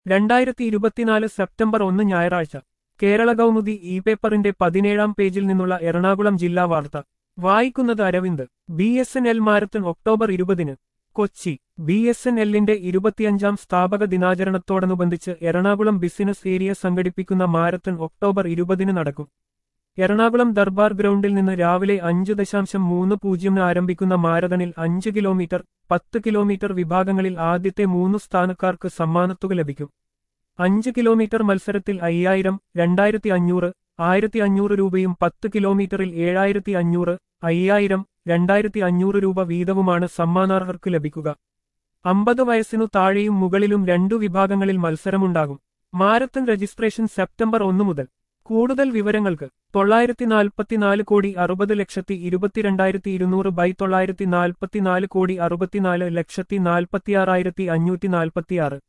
രണ്ടായിരത്തി ഇരുപത്തിനാല് സെപ്റ്റംബർ ഒന്ന് ഞായറാഴ്ച കേരള കൗമുദി ഇ പേപ്പറിന്റെ പതിനേഴാം പേജിൽ നിന്നുള്ള എറണാകുളം ജില്ലാ വാർത്ത വായിക്കുന്നത് Aravind B S N L marathon October ഇരുപതിന് കൊച്ചി ബി എസ് എൻ എല്ലിന്റെ ഇരുപത്തിയഞ്ചാം സ്ഥാപക ദിനാചരണത്തോടനുബന്ധിച്ച് എറണാകുളം ബിസിനസ് ഏരിയ സംഘടിപ്പിക്കുന്ന മാരത്തൺ ഒക്ടോബർ ഇരുപതിന് നടക്കും എറണാകുളം ദർബാർ ഗ്രൗണ്ടിൽ നിന്ന് രാവിലെ അഞ്ച് ദശാംശം മൂന്ന് പൂജ്യമിന് ആരംഭിക്കുന്ന മാരത്തണിൽ അഞ്ച് കിലോമീറ്റർ പത്ത് കിലോമീറ്റർ വിഭാഗങ്ങളിൽ ആദ്യത്തെ മൂന്ന് സ്ഥാനക്കാർക്ക് സമ്മാനത്തുക ലഭിക്കും അഞ്ച് കിലോമീറ്റർ മത്സരത്തിൽ അയ്യായിരം രണ്ടായിരത്തി അഞ്ഞൂറ് ആയിരത്തി അഞ്ഞൂറ് രൂപയും പത്ത് കിലോമീറ്ററിൽ ഏഴായിരത്തി അഞ്ഞൂറ് അയ്യായിരം രണ്ടായിരത്തി അഞ്ഞൂറ് രൂപ വീതവുമാണ് സമ്മാനാർഹർക്ക് ലഭിക്കുക അമ്പത് വയസ്സിനു താഴെയും മുകളിലും രണ്ടു വിഭാഗങ്ങളിൽ മത്സരമുണ്ടാകും മാരത്തൺ രജിസ്ട്രേഷൻ സെപ്റ്റംബർ ഒന്ന് മുതൽ കൂടുതൽ വിവരങ്ങൾക്ക് തൊള്ളായിരത്തി നാൽപ്പത്തിനാല് കോടി അറുപത് ലക്ഷത്തി ഇരുപത്തിരണ്ടായിരത്തി ഇരുന്നൂറ് ബൈ തൊള്ളായിരത്തി നാൽപ്പത്തിനാല് കോടി അറുപത്തിനാല് ലക്ഷത്തി നാൽപ്പത്തിയാറായിരത്തി അഞ്ഞൂറ്റി നാൽപ്പത്തിയാറ്